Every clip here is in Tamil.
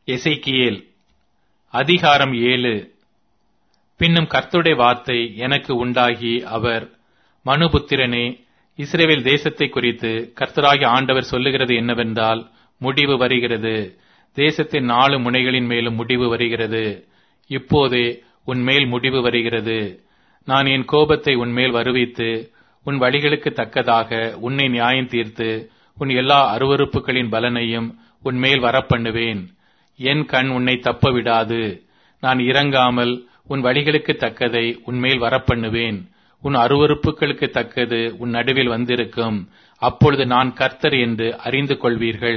எசேக்கியேல் அதிகாரம் ஏழு பின்னும் கர்த்தருடைய வார்த்தை எனக்கு உண்டாகி அவர் மனுபுத்திரனே இஸ்ரேவேல் தேசத்தை குறித்து கர்த்தராகிய ஆண்டவர் சொல்லுகிறது என்னவென்றால் முடிவு வருகிறது தேசத்தின் நாலு முனைகளின் மேலும் முடிவு வருகிறது இப்போதே உன் மேல் முடிவு வருகிறது நான் என் கோபத்தை உன்மேல் வருவித்து உன் வழிகளுக்கு தக்கதாக உன்னை நியாயம் தீர்த்து உன் எல்லா அருவருப்புகளின் பலனையும் உன்மேல் வரப்பண்ணுவேன் என் கண் உன்னை தப்ப விடாது நான் இறங்காமல் உன் வழிகளுக்கு தக்கதை உன்மேல் வரப்பண்ணுவேன் உன் அருவருப்புகளுக்கு தக்கது உன் நடுவில் வந்திருக்கும் அப்பொழுது நான் கர்த்தர் என்று அறிந்து கொள்வீர்கள்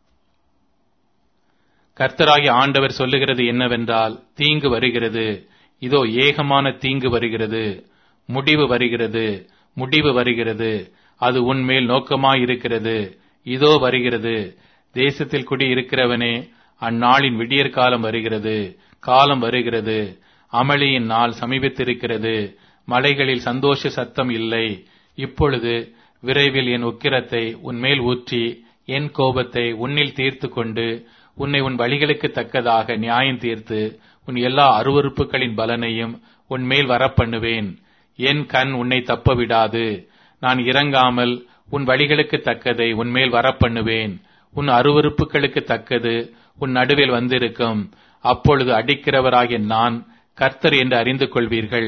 கர்த்தராகிய ஆண்டவர் சொல்லுகிறது என்னவென்றால் தீங்கு வருகிறது இதோ ஏகமான தீங்கு வருகிறது முடிவு வருகிறது முடிவு வருகிறது அது உன்மேல் நோக்கமாயிருக்கிறது இதோ வருகிறது தேசத்தில் குடியிருக்கிறவனே அந்நாளின் விடியற் காலம் வருகிறது காலம் வருகிறது அமளியின் நாள் சமீபித்திருக்கிறது மலைகளில் சந்தோஷ சத்தம் இல்லை இப்பொழுது விரைவில் என் உக்கிரத்தை உன்மேல் ஊற்றி என் கோபத்தை உன்னில் தீர்த்து கொண்டு உன்னை உன் வழிகளுக்கு தக்கதாக நியாயம் தீர்த்து உன் எல்லா அருவறுப்புகளின் பலனையும் உன்மேல் வரப்பண்ணுவேன் என் கண் உன்னை தப்ப விடாது நான் இறங்காமல் உன் வழிகளுக்கு தக்கதை உன்மேல் வரப்பண்ணுவேன் உன் அருவறுப்புகளுக்கு தக்கது உன் நடுவில் வந்திருக்கும் அப்பொழுது அடிக்கிறவராகிய நான் கர்த்தர் என்று அறிந்து கொள்வீர்கள்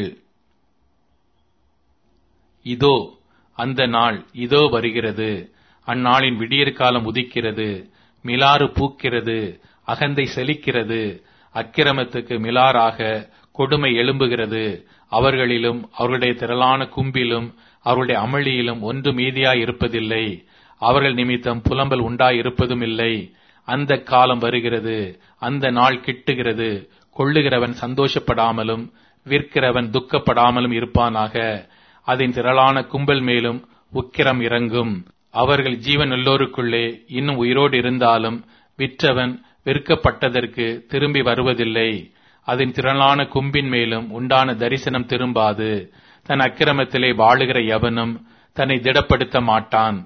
இதோ அந்த நாள் இதோ வருகிறது அந்நாளின் விடியற் காலம் உதிக்கிறது மிலாறு பூக்கிறது அகந்தை செழிக்கிறது அக்கிரமத்துக்கு மிலாறாக கொடுமை எழும்புகிறது அவர்களிலும் அவர்களுடைய திரளான கும்பிலும் அவர்களுடைய அமளியிலும் ஒன்று மீதியாய் இருப்பதில்லை அவர்கள் நிமித்தம் புலம்பல் உண்டாய் இருப்பதும் இல்லை அந்த காலம் வருகிறது அந்த நாள் கிட்டுகிறது கொள்ளுகிறவன் சந்தோஷப்படாமலும் விற்கிறவன் துக்கப்படாமலும் இருப்பானாக அதன் திரளான கும்பல் மேலும் உக்கிரம் இறங்கும் அவர்கள் ஜீவன் எல்லோருக்குள்ளே இன்னும் உயிரோடு இருந்தாலும் விற்றவன் விற்கப்பட்டதற்கு திரும்பி வருவதில்லை அதன் திரளான கும்பின் மேலும் உண்டான தரிசனம் திரும்பாது தன் அக்கிரமத்திலே வாழுகிற எவனும் தன்னை திடப்படுத்த மாட்டான்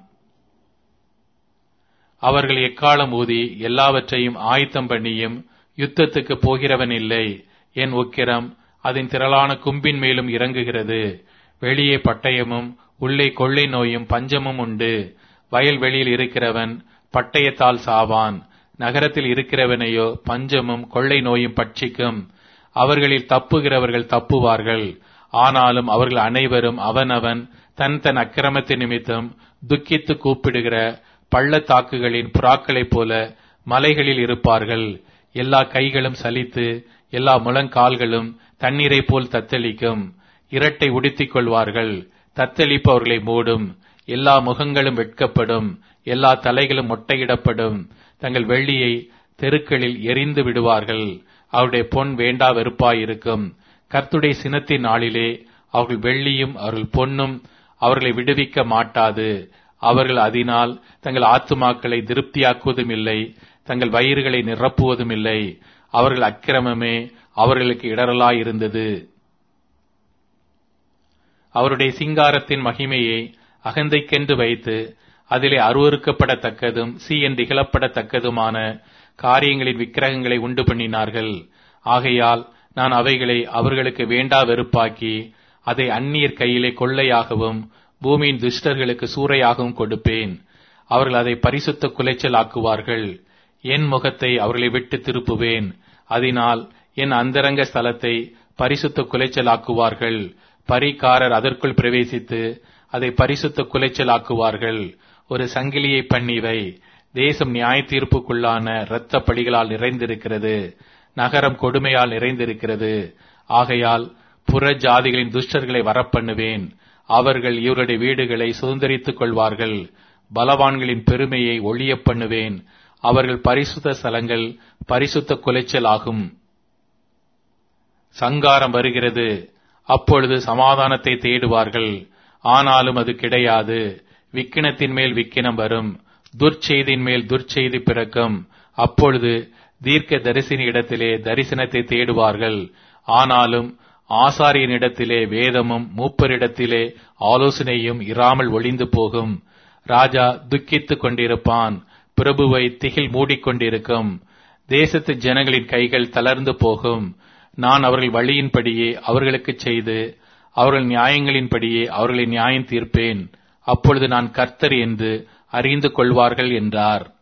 அவர்கள் எக்காலம் ஊதி எல்லாவற்றையும் ஆயத்தம் பண்ணியும் யுத்தத்துக்கு போகிறவன் இல்லை என் உக்கிரம் அதன் திரளான கும்பின் மேலும் இறங்குகிறது வெளியே பட்டயமும் உள்ளே கொள்ளை நோயும் பஞ்சமும் உண்டு வயல்வெளியில் இருக்கிறவன் பட்டயத்தால் சாவான் நகரத்தில் இருக்கிறவனையோ பஞ்சமும் கொள்ளை நோயும் பட்சிக்கும் அவர்களில் தப்புகிறவர்கள் தப்புவார்கள் ஆனாலும் அவர்கள் அனைவரும் அவனவன் தன் தன் அக்கிரமத்தின் நிமித்தம் துக்கித்து கூப்பிடுகிற பள்ளத்தாக்குகளின் புறாக்களைப் போல மலைகளில் இருப்பார்கள் எல்லா கைகளும் சலித்து எல்லா முழங்கால்களும் தண்ணீரை போல் தத்தளிக்கும் இரட்டை உடுத்திக் கொள்வார்கள் தத்தளிப்பவர்களை மூடும் எல்லா முகங்களும் வெட்கப்படும் எல்லா தலைகளும் மொட்டையிடப்படும் தங்கள் வெள்ளியை தெருக்களில் எரிந்து விடுவார்கள் அவருடைய பொன் வேண்டா வெறுப்பாயிருக்கும் கர்த்துடைய சினத்தின் நாளிலே அவர்கள் வெள்ளியும் அவர்கள் பொன்னும் அவர்களை விடுவிக்க மாட்டாது அவர்கள் அதனால் தங்கள் ஆத்துமாக்களை திருப்தியாக்குவதும் இல்லை தங்கள் வயிறுகளை நிரப்புவதும் இல்லை அவர்கள் அக்கிரமமே அவர்களுக்கு இடரலாயிருந்தது அவருடைய சிங்காரத்தின் மகிமையை அகந்தைக்கென்று வைத்து அதிலே அருவறுக்கப்படத்தக்கதும் சீ என்று இகழப்படத்தக்கதுமான காரியங்களின் விக்கிரகங்களை உண்டு பண்ணினார்கள் ஆகையால் நான் அவைகளை அவர்களுக்கு வேண்டா வெறுப்பாக்கி அதை அந்நியர் கையிலே கொள்ளையாகவும் பூமியின் துஷ்டர்களுக்கு சூறையாகவும் கொடுப்பேன் அவர்கள் அதை பரிசுத்த குலைச்சல் ஆக்குவார்கள் என் முகத்தை அவர்களை விட்டு திருப்புவேன் அதனால் என் அந்தரங்க ஸ்தலத்தை பரிசுத்த குலைச்சல் ஆக்குவார்கள் பரிகாரர் அதற்குள் பிரவேசித்து அதை பரிசுத்த குலைச்சல் ஆக்குவார்கள் ஒரு சங்கிலியை பண்ணிவை தேசம் நியாய தீர்ப்புக்குள்ளான இரத்த பழிகளால் நிறைந்திருக்கிறது நகரம் கொடுமையால் நிறைந்திருக்கிறது ஆகையால் புற ஜாதிகளின் துஷ்டர்களை வரப்பண்ணுவேன் அவர்கள் இவருடைய வீடுகளை சுதந்திரித்துக் கொள்வார்கள் பலவான்களின் பெருமையை ஒழிய பண்ணுவேன் அவர்கள் பரிசுத்த ஸ்தலங்கள் பரிசுத்த குலைச்சல் ஆகும் சங்காரம் வருகிறது அப்பொழுது சமாதானத்தை தேடுவார்கள் ஆனாலும் அது கிடையாது விக்கினத்தின் மேல் விக்கினம் வரும் துர்ச்செய்தியின் மேல் துர்ச்செய்தி பிறக்கும் அப்பொழுது தீர்க்க தரிசன இடத்திலே தரிசனத்தை தேடுவார்கள் ஆனாலும் ஆசாரியனிடத்திலே வேதமும் மூப்பரிடத்திலே ஆலோசனையும் இராமல் ஒளிந்து போகும் ராஜா துக்கித்துக் கொண்டிருப்பான் பிரபுவை திகில் மூடிக்கொண்டிருக்கும் தேசத்து ஜனங்களின் கைகள் தளர்ந்து போகும் நான் அவர்கள் வழியின்படியே அவர்களுக்கு செய்து அவர்கள் நியாயங்களின்படியே அவர்களை நியாயம் தீர்ப்பேன் அப்பொழுது நான் கர்த்தர் என்று அறிந்து கொள்வார்கள் என்றார்